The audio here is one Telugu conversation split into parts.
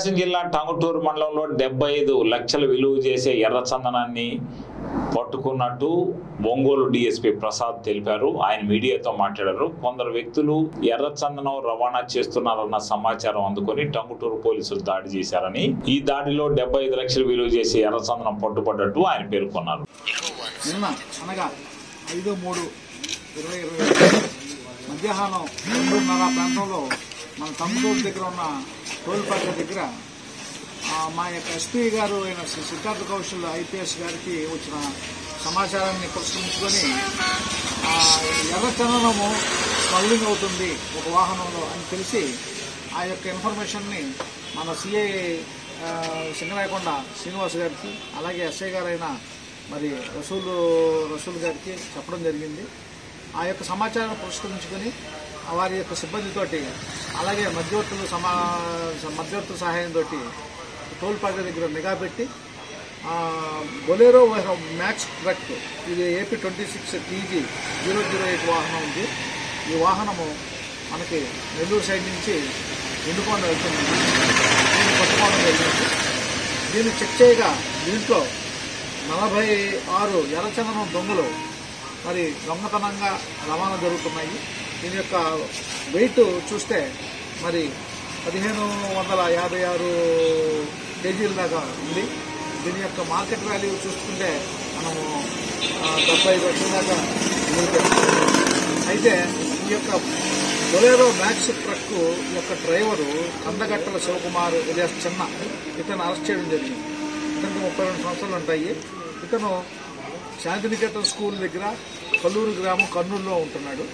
ప్రకాశం జిల్లా టంగుటూరు మండలంలో డెబ్బై ఐదు లక్షలు విలువ చేసే ఎర్ర చందనాన్ని పట్టుకున్నట్టు ఒంగోలు డీఎస్పీ ప్రసాద్ తెలిపారు ఆయన మీడియాతో మాట్లాడారు కొందరు వ్యక్తులు ఎర్ర చందనం రవాణా చేస్తున్నారన్న సమాచారం అందుకొని టంగుటూరు పోలీసులు దాడి చేశారని ఈ దాడిలో డెబ్బై ఐదు లక్షలు విలువ చేసే ఎర్ర చందనం పట్టుబడ్డట్టు ఆయన పేర్కొన్నారు నిన్న అనగా ఐదు మూడు ఇరవై ఇరవై ఒకటి మధ్యాహ్నం రెండున్నర ప్రాంతంలో మన తమ్ముడూరు దగ్గర ఉన్న టోల్పాక దగ్గర ఆ, మా యొక్క ఎస్పీ గారు అయిన శ్రీ సిద్ధార్థ కౌశల్ ఐపీఎస్ గారికి వచ్చిన సమాచారాన్ని పురస్కరించుకొని ఆ, ఎర్ర చందనము స్మగ్లింగ్ అవుతుంది ఒక వాహనంలో అని తెలిసి ఆ యొక్క ఇన్ఫర్మేషన్ని మన సిఐ సింగరాయకొండ శ్రీనివాస్ గారికి అలాగే ఎస్ఐ గారైన మరి రసూలు రసూల్ గారికి చెప్పడం జరిగింది ఆ యొక్క సమాచారాన్ని పురస్కరించుకొని వారి యొక్క సిబ్బందితోటి అలాగే మధ్యవర్తుల సమా మధ్యవర్తుల సహాయంతో టోల్పాక దగ్గర నిఘా పెట్టి ఆ, బొలేరో మ్యాక్స్ ట్రక్ ఇది AP twenty six TG zero zero eight వాహనం ఉంది ఈ వాహనము మనకి నెల్లూరు సైడ్ నుంచి ఎండుకొండ వెళ్తుంది దీన్ని పట్టుకోవడం జరిగింది దీన్ని చెక్ చేయగా దీంట్లో నలభై ఆరు ఎర్రచందనం దొంగలు మరి దొంగతనంగా రవాణా జరుగుతున్నాయి దీని యొక్క వెయిట్ చూస్తే మరి పదిహేను వందల యాభై ఆరు కేజీల దాకా ఉంది దీని యొక్క మార్కెట్ వాల్యూ చూసుకుంటే మనము ఆ, డెబ్బై ఐదు లక్షల దాకా ఉంది. అయితే ఈ యొక్క బొలేరో మ్యాక్స్ ట్రక్ యొక్క డ్రైవరు కందగట్టల శివకుమార్ ఇలియాస్ చిన్న ఇతను అరెస్ట్ చేయడం జరిగింది ఇతనికి ముప్పై రెండు సంవత్సరాలు ఉంటాయి ఇతను శాంతినికేతన్ స్కూల్ దగ్గర కల్లూరు గ్రామం కర్నూలులో ఉంటున్నాడు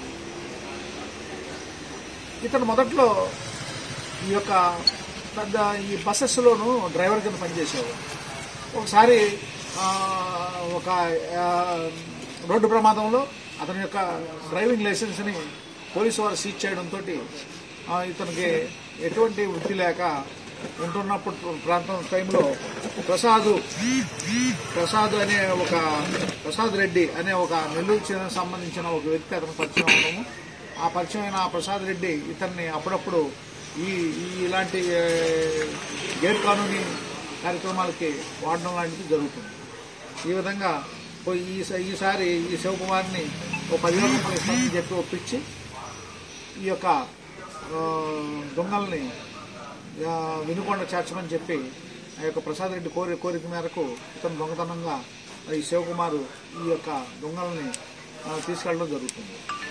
ఇతను మొదట్లో ఈ యొక్క పెద్ద ఈ బస్సెస్లోను డ్రైవర్ కింద పనిచేసేవాడు ఒకసారి ఆ, ఒక ఆ, రోడ్డు ప్రమాదంలో అతని యొక్క డ్రైవింగ్ లైసెన్స్ని పోలీసు వారు సీజ్ చేయడంతో ఇతనికి ఎటువంటి వృత్తి లేక ఉంటున్నప్పుడు ప్రాంతం టైంలో ప్రసాద్ ప్రసాద్ అనే ఒక ప్రసాద్ రెడ్డి అనే ఒక నెల్లూరు జిల్లాకు సంబంధించిన ఒక వ్యక్తి అతను పరిచయం అవడము ఆ పరిచయం అయిన ఆ ప్రసాద్ రెడ్డి ఇతన్ని అప్పుడప్పుడు ఈ ఈ ఇలాంటి ఏ, గేర్ కానూని కార్యక్రమాలకి వాడడం లాంటిది జరుగుతుంది ఈ విధంగా ఓ ఈ ఈసారి ఈ శివకుమార్ని ఓ పదివేల రూపాయలు ఇస్తామని చెప్పి ఒప్పించి ఈ యొక్క ఆ, దొంగల్ని ఆ, వినుకొండ చేర్చమని చెప్పి ఆ యొక్క ప్రసాద్ రెడ్డి కోరి కోరిక మేరకు ఇతను దొంగతనంగా ఈ శివకుమార్ ఈ యొక్క దొంగల్ని ఆ, తీసుకెళ్ళడం జరుగుతుంది